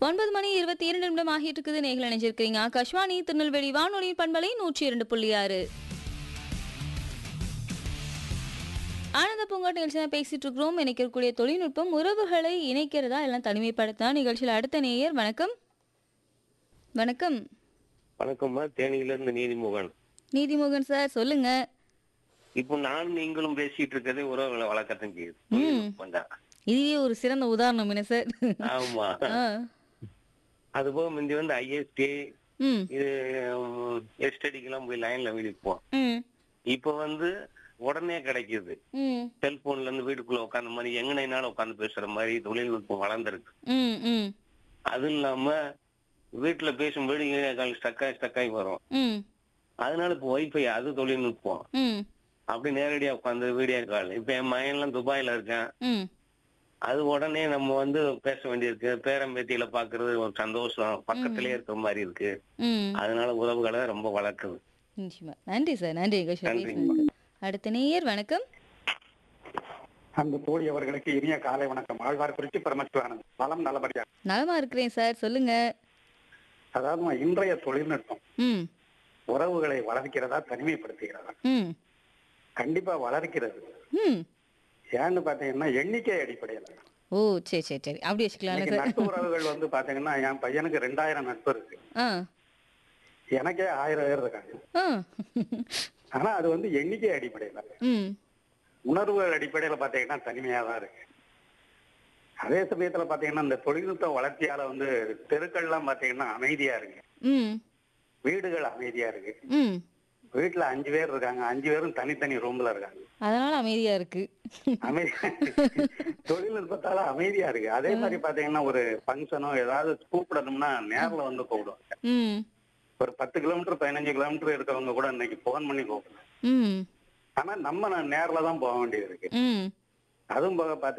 ஒன்பது மணி இருபத்தி இரண்டு நிமிடம் ஆகிட்டு இருக்குது நேர்கள் இணைஞ்சிருக்கீங்க ஆகாஷ்வாணி திருநெல்வேலி வானொலி பண்பலை நூற்றி இரண்டு புள்ளி ஆறு ஆனந்த பூங்காட் நிகழ்ச்சி தான் பேசிட்டு இருக்கிறோம் இணைக்கக்கூடிய தொழில்நுட்பம் உறவுகளை இணைக்கிறதா எல்லாம் தனிமைப்படுத்தா நிகழ்ச்சியில் அடுத்த நேயர் வணக்கம் வணக்கம் வணக்கம்மா தேனியில இருந்து நீதிமோகன் நீதிமோகன் சார் சொல்லுங்க இப்போ நான் நீங்களும் பேசிட்டு இருக்கிறதே உறவுகளை வளர்க்கத்தான் செய்யுது ம். தொழில்நுட்பம் தான். இதுவே ஒரு சிறந்த உதாரணம் என்ன சார் ஆமா ஆ. அது போக முந்தி வந்து ஐஎஸ்டி ம் இது எஸ்டடிக்கெல்லாம் போய் லைன்ல விழிப்போம் ம் இப்போ வந்து உடனே கிடைக்குது ம் செல்போன்ல இருந்து வீட்டுக்குள்ள உட்காந்த மாதிரி எங்கனைனாலும் உட்காந்து பேசுற மாதிரி தொழில்நுட்பம் வளர்ந்துருக்கு ம் ம் அது இல்லாம வீட்டுல பேசும்போது கால் ஸ்டக்காய் ஸ்டக்காய் வரும் ம் அதனால இப்போ வைஃபை அது தொழில்நுட்பம் ம் அப்படி நேரடியா உட்காந்து வீடியோ கால் இப்ப என் மகன்லாம் துபாயில இருக்கேன் ம் அது உடனே நம்ம வந்து பேச வேண்டியிருக்கு பேரம்பேத்தியில பாக்குறது ஒரு சந்தோஷம் பக்கத்திலே இருக்கிற மாதிரி இருக்கு ம் அதனால உறவுகளை ரொம்ப வளர்க்குது நிச்சயமா நன்றி சார் நன்றி நிகழ்ச்சியில் நன்றிங்கம்மா. பேசுனதுக்கு அடுத்த நேயர் வணக்கம் அந்த தோழி அவர்களுக்கு இனிய காலை வணக்கம் ஆழ்வார் குறிச்சி பரமசிவானந்த் நலம் நல்லபடியா நலமா இருக்கிறேன் சார் சொல்லுங்க அதாவது இன்றைய தொழில்நுட்பம் ம் உறவுகளை வளர்க்கிறதா தனிமைப்படுத்துகிறதா ம் கண்டிப்பா வளர்க்கிறது ம் ஏன்னு பாத்தீங்கன்னா எண்ணிக்கை அடிப்படையில ஓ சரி சரி சரி அப்படி வச்சுக்கலாம்ல இன்னைக்கு சார் நட்பு உறவுகள் வந்து பாத்தீங்கன்னா என் பையனுக்கு ரெண்டாயிரம் நட்பு இருக்கு ஆ எனக்கே ஆயிரம் பேர் இருக்காங்க ஆ ஆனா அது வந்து எண்ணிக்கை அடிப்படையில ம் உணர்வுகள் அடிப்படையில பாத்தீங்கன்னா தனிமையா தான் இருக்கு அதே சமயத்துல பாத்தீங்கன்னா இந்த தொழில்நுட்ப வளர்ச்சியால வந்து தெருக்கள்லாம் பாத்தீங்கன்னா அமைதியா இருக்கு ம் வீடுகள் அமைதியா இருக்கு ம் வீட்டுல அஞ்சு பேர் இருக்காங்க அஞ்சு பேரும் தனித்தனி ரூம்ல இருக்காங்க அதனால அமைதியா இருக்கு அமைதி தொழில்நுட்பத்தால அமைதியா இருக்கு அதே மாதிரி பாத்தீங்கன்னா ஒரு ஃபங்க்ஷனோ ஏதாவது கூப்பிடணும்னா நேர்ல வந்து கூப்பிடுவாங்க ம் ஒரு பத்து கிலோமீட்டர் பதினஞ்சு கிலோமீட்டர் இருக்கவங்க கூட இன்னைக்கு போன் பண்ணி கூப்பிடுவாங்க ம் ஆனா நம்ம நேர்ல தான் போக வேண்டியது இருக்கு ம் அதுவும் போக பாத்தீங்கன்னா